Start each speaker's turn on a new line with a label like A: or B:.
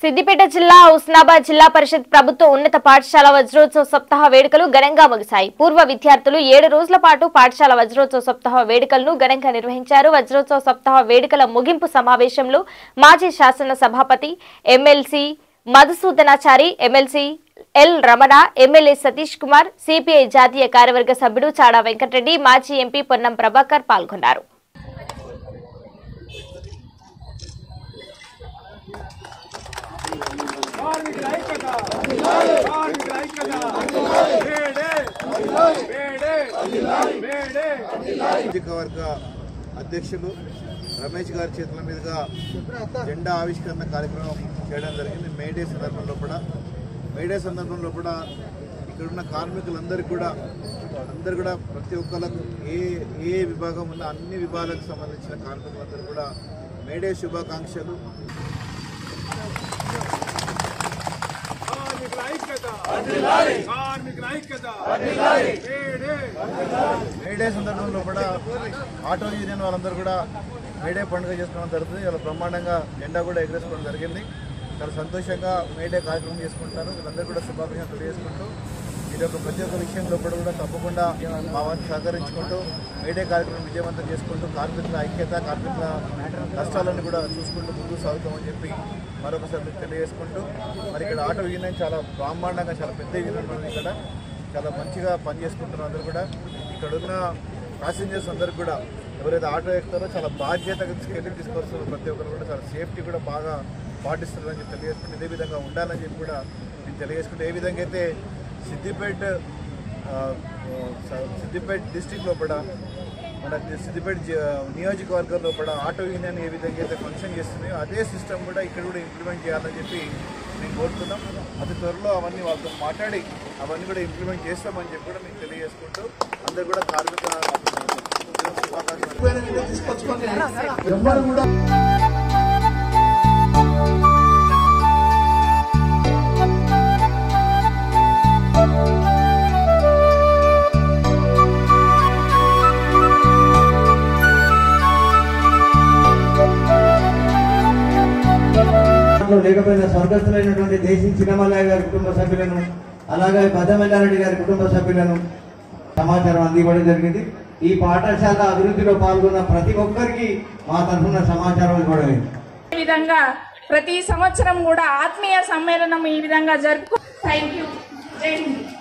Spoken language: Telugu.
A: సిద్దిపేట జిల్లా హుస్నాబాద్ జిల్లా పరిషత్ ప్రభుత్వ ఉన్నత పాఠశాల వజ్రోత్సవ సప్తాహ వేడుకలు ఘనంగా ముగిశాయి పూర్వ విద్యార్థులు ఏడు రోజుల పాటు పాఠశాల వజ్రోత్సవ సప్తాహ వేడుకలను ఘనంగా నిర్వహించారు వజ్రోత్సవ సప్తాహ వేడుకల ముగింపు సమావేశంలో మాజీ శాసన సభాపతి MLC Madhusudanachari MLC L Ramana MLA Satish Kumar CPI జాతీయ కార్యవర్గ సభ్యుడు చాడా వెంకటరెడ్డి మాజీ ఎంపీ పొన్నం ప్రభాకర్ పాల్గొన్నారు
B: కార్మికుల ఐక్యత కార్మికుల ఐక్యత వేడే వేడే వేడే
C: నియోజకవర్గ అధ్యక్షులు రమేష్ గారి చేతుల మీదుగా జెండా ఆవిష్కరణ కార్యక్రమం చేయడం జరిగింది మేడే సందర్భంలో కూడా మేడే సందర్భంలో కూడా ఇక్కడున్న కార్మికులందరికీ కూడా అందరు కూడా ప్రతి ఒక్కరికి ఏ ఏ విభాగం ఉన్న అన్ని విభాగాలకు సంబంధించిన కార్మికులందరూ కూడా మేడే శుభాకాంక్షలు
B: కార్మికుల ఐక్యత కార్మికుల ఐక్యత వేడే
C: మేడే సందర్భంలో కూడా ఆటో యూనియన్ వాళ్ళందరూ కూడా మేడే పండుగ చేసుకోవడం జరుగుతుంది ఇలా బ్రహ్మాండంగా జెండా కూడా ఎగరేసుకోవడం జరిగింది చాలా సంతోషంగా మేడే కార్యక్రమం చేసుకుంటారు వీళ్ళందరూ కూడా శుభాకాంక్షలు తెలియజేసుకుంటూ ఇది ఒక ప్రతి ఒక్క విషయంలో కూడా కూడా తప్పకుండా మా వంతు సహకరించుకుంటూ మేడే కార్యక్రమం విజయవంతం చేసుకుంటూ కార్మికుల ఐక్యత కార్మికుల కష్టాలను కూడా చూసుకుంటూ ముందుకు సాగుతామని చెప్పి మరొకసారి మీకు తెలియజేసుకుంటూ మరి ఇక్కడ ఆటో యూనియన్ చాలా బ్రహ్మాండంగా చాలా పెద్ద యూనియన్ ఉంది ఇక్కడ చాలా మంచిగా పనిచేసుకుంటున్నారు అందరూ కూడా ఇక్కడ ఉన్న ప్యాసింజర్స్ అందరికి కూడా ఎవరైతే ఆటో ఎక్కుతారో చాలా బాధ్యతగా తీసుకెళ్ళి తీసుకొస్తున్నారు ప్రతి ఒక్కరు కూడా చాలా సేఫ్టీ కూడా బాగా పాటిస్తున్నారని చెప్పి తెలియజేసుకుంటే ఇదే విధంగా ఉండాలని చెప్పి కూడా నేను తెలియజేసుకుంటే ఏ విధంగా అయితే సిద్దిపేట ఆ, స- సిద్దిపేట డిస్టిక్ లోపల మన సిద్దిపేట జ- నియోజకవర్గం లోపల ఆటో యూనియన్ ఏ విధంగా అయితే ఫంక్షన్ చేస్తున్నాయో అదే సిస్టమ్ కూడా ఇక్కడ కూడా ఇంప్లిమెంట్ చేయాలని చెప్పి మేము కోరుతున్నాం అతి త్వరలో అవన్నీ వాళ్ళతో మాట్లాడి అవన్నీ కూడా ఇంప్లిమెంట్ చేస్తామని చెప్పి కూడా మీకు తెలియజేసుకుంటూ అందరు కూడా కార్మిక శుభాకాంక్షలు
D: ఎవ్వరు కూడా
E: లో లేకపోయిన స్వర్గస్థులైనటువంటి దేశీ చిన్నమల్లయ్య గారి కుటుంబ సభ్యులను అలాగే పెద్దమల్లారెడ్డి గారి కుటుంబ సభ్యులను సమాచారం అందివ్వడం జరిగింది ఈ పాఠశాల అభివృద్ధిలో పాల్గొన్న ప్రతి ఒక్కరికి మా తరఫున సమాచారం ఇవ్వడం అయింది.
F: ఈ విధంగా ప్రతి సంవత్సరం కూడా ఆత్మీయ సమ్మేళనం ఈ విధంగా జరుపుకో థ్యాంక్ యూ జై హింద్